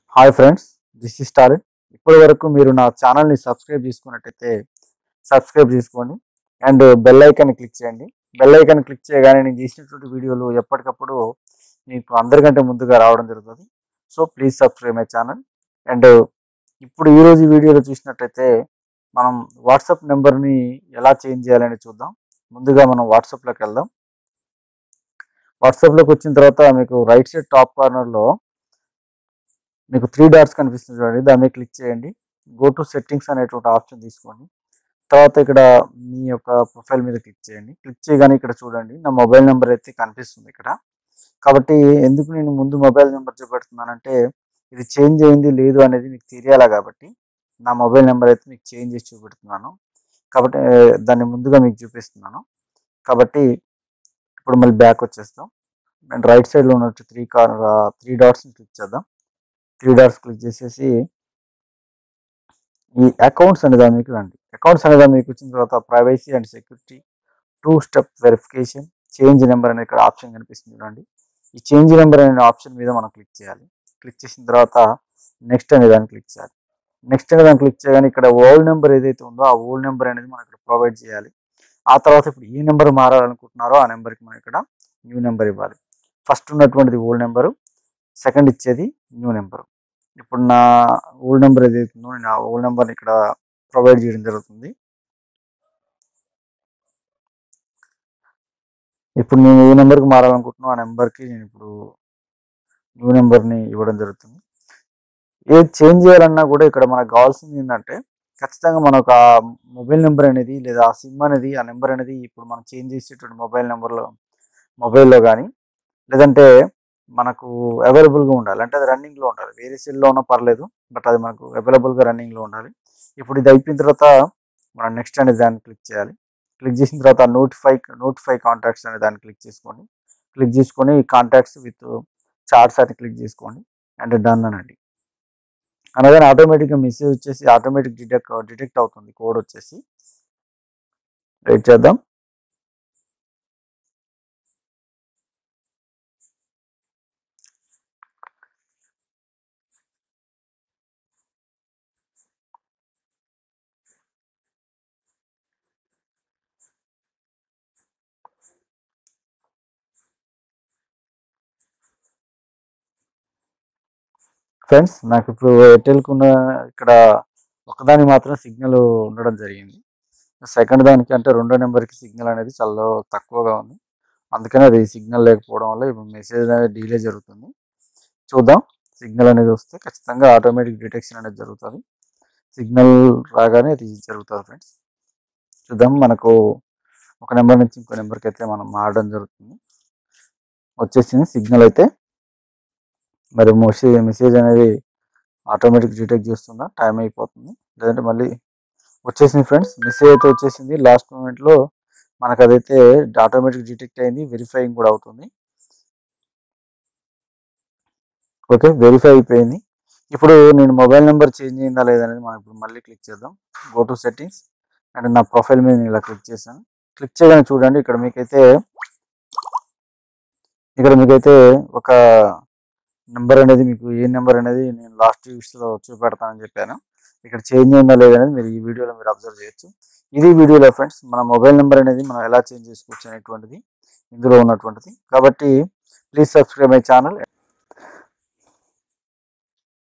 hi friends this is talent ఇప్పటి వరకు మీరు నా ఛానల్ని సబ్స్క్రైబ్ చేసుకున్నట్టయితే సబ్స్క్రైబ్ చేసుకోండి అండ్ బెల్ ఐకాన్ క్లిక్ చేయండి బెల్ ఐకాన్ క్లిక్ చేయగానే నేను చేసినటువంటి వీడియోలు ఎప్పటికప్పుడు మీకు అందరికంటే ముందుగా రావడం జరుగుతుంది so please subscribe my channel and ఇప్పుడు ఈరోజు వీడియోలో చూసినట్టయితే మనం వాట్సాప్ నెంబర్ని ఎలా చేంజ్ చేయాలని చూద్దాం ముందుగా మనం వాట్సాప్లోకి వెళ్దాం వాట్సాప్లోకి వచ్చిన తర్వాత మీకు రైట్ సైడ్ టాప్ కార్నర్లో మీకు త్రీ డాట్స్ కనిపిస్తుంది చూడండి దాని మీద క్లిక్ చేయండి గో టు సెట్టింగ్స్ అనేటువంటి ఆప్షన్ తీసుకోండి తర్వాత ఇక్కడ మీ యొక్క ప్రొఫైల్ మీద క్లిక్ చేయండి క్లిక్ చేయగానే ఇక్కడ చూడండి నా మొబైల్ నెంబర్ అయితే కనిపిస్తుంది ఇక్కడ కాబట్టి ఎందుకు నేను ముందు మొబైల్ నెంబర్ చూపెడుతున్నానంటే ఇది చేంజ్ అయింది లేదు అనేది మీకు తెలియాలా కాబట్టి నా మొబైల్ నెంబర్ అయితే మీకు చేంజ్ చేసి చూపెడుతున్నాను కాబట్టి ఆ, దాన్ని ముందుగా మీకు చూపిస్తున్నాను కాబట్టి ఇప్పుడు మళ్ళీ బ్యాక్ వచ్చేస్తాం అండ్ రైట్ సైడ్లో ఉన్నట్టు త్రీ కార్ త్రీ డాట్స్ని క్లిక్ చేద్దాం త్రీ డాట్స్ క్లిక్ చేసేసి ఈ అకౌంట్స్ అనే దాని మీకు రండి అకౌంట్స్ అనే దాని మీకు వచ్చిన తర్వాత privacy and security two step verification change number అనే ఇక్కడ ఆప్షన్ కనిపిస్తుంది చూడండి ఈ చేంజ్ నెంబర్ అనే ఆప్షన్ మీద మనం క్లిక్ చేయాలి క్లిక్ చేసిన తర్వాత నెక్స్ట్ అనే దాన్ని క్లిక్ చేయాలి నెక్స్ట్ అనే దాన్ని క్లిక్ చేయగానే ఇక్కడ ఓల్డ్ నెంబర్ ఏదైతే ఉందో ఆ ఓల్డ్ నెంబర్ అనేది మనం ఇక్కడ ప్రొవైడ్ చేయాలి ఆ తర్వాత ఇప్పుడు ఏ నెంబర్ మారాలనుకుంటున్నారో ఆ నెంబర్కి మనం ఇక్కడ న్యూ నెంబర్ ఇవ్వాలి ఫస్ట్ ఉన్నటువంటిది ఓల్డ్ నెంబరు సెకండ్ ఇచ్చేది న్యూ నెంబర్ ఇప్పుడు నా ఓల్డ్ నెంబర్ ఏదైతే ఉందో నేను ఆ ఓల్డ్ నెంబర్ని ఇక్కడ ప్రొవైడ్ చేయడం జరుగుతుంది ఇప్పుడు నేను ఏ నెంబర్కి మారాలనుకుంటున్నా ఆ నెంబర్కి నేను ఇప్పుడు న్యూ నెంబర్ని ఇవ్వడం జరుగుతుంది ఏది చేంజ్ చేయాలన్నా కూడా ఇక్కడ మనకు కావాల్సింది ఏంటంటే ఖచ్చితంగా మనకు ఆ మొబైల్ నెంబర్ అనేది లేదా ఆ సిమ్ అనేది ఆ నెంబర్ అనేది ఇప్పుడు మనం చేంజ్ చేసేటువంటి మొబైల్ నెంబర్లో మొబైల్లో కానీ లేదంటే మనకు అవైలబుల్గా ఉండాలి అంటే అది రన్నింగ్లో ఉండాలి వేరే సెల్లో ఉన్నా పర్లేదు బట్ అది మనకు అవైలబుల్గా రన్నింగ్లో ఉండాలి ఇప్పుడు ఇది అయిపోయిన తర్వాత మనం నెక్స్ట్ అనే దాన్ని క్లిక్ చేయాలి క్లిక్ చేసిన తర్వాత నోటిఫై నోటిఫై కాంటాక్ట్స్ అనే దాన్ని క్లిక్ చేసుకోండి క్లిక్ చేసుకొని కాంటాక్ట్స్ విత్ చార్ట్స్ అని క్లిక్ చేసుకోండి అండ్ డన్ అనండి అనగానే ఆటోమేటిక్గా మెసేజ్ వచ్చేసి ఆటోమేటిక్ డిటెక్ట్ డిటెక్ట్ అవుతుంది కోడ్ వచ్చేసి వెయిట్ చేద్దాం ఫ్రెండ్స్ నాకు ఇప్పుడు ఎయిర్టెల్కి ఉన్న ఇక్కడ ఒకదాని మాత్రం సిగ్నల్ ఉండడం జరిగింది సెకండ్ దానికి అంటే రెండో నెంబర్కి సిగ్నల్ అనేది చాలా తక్కువగా ఉంది అందుకని అది సిగ్నల్ లేకపోవడం వల్ల ఇప్పుడు మెసేజ్ అనేది డిలే జరుగుతుంది చూద్దాం సిగ్నల్ అనేది వస్తే ఖచ్చితంగా ఆటోమేటిక్ డిటెక్షన్ అనేది జరుగుతుంది సిగ్నల్ రాగానే అది జరుగుతుంది ఫ్రెండ్స్ చూద్దాం మనకు ఒక నెంబర్ నుంచి ఇంకో నెంబర్కి అయితే మనం మారడం జరుగుతుంది వచ్చేసింది సిగ్నల్ అయితే మరి మెసేజ్ మెసేజ్ అనేది ఆటోమేటిక్ డిటెక్ట్ చేస్తుందా టైం అయిపోతుంది లేదంటే మళ్ళీ వచ్చేసింది ఫ్రెండ్స్ మెసేజ్ అయితే వచ్చేసింది లాస్ట్ మూమెంట్లో మనకు అదైతే ఆటోమేటిక్ డిటెక్ట్ అయింది వెరిఫైయింగ్ కూడా అవుతుంది ఓకే వెరిఫై అయిపోయింది ఇప్పుడు నేను మొబైల్ నెంబర్ చేంజ్ అయిందా లేదనేది మనం ఇప్పుడు మళ్ళీ క్లిక్ చేద్దాం గో టు సెట్టింగ్స్ అండ్ నా ప్రొఫైల్ మీద నేను ఇలా క్లిక్ చేశాను క్లిక్ చేయగానే చూడండి ఇక్కడ మీకైతే ఇక్కడ మీకైతే ఒక నెంబర్ అనేది మీకు ఏ నెంబర్ అనేది నేను లాస్ట్ లో చూపెడతానని చెప్పాను ఇక్కడ చేంజ్ అయిందా లేదనేది మీరు ఈ వీడియోలో మీరు అబ్జర్వ్ చేయొచ్చు ఇది వీడియోలో ఫ్రెండ్స్ మన మొబైల్ నెంబర్ అనేది మనం ఎలా చేంజ్ చేసుకోవచ్చు అనేటువంటిది ఇందులో ఉన్నటువంటిది కాబట్టి ప్లీజ్ సబ్స్క్రైబ్ మై ఛానల్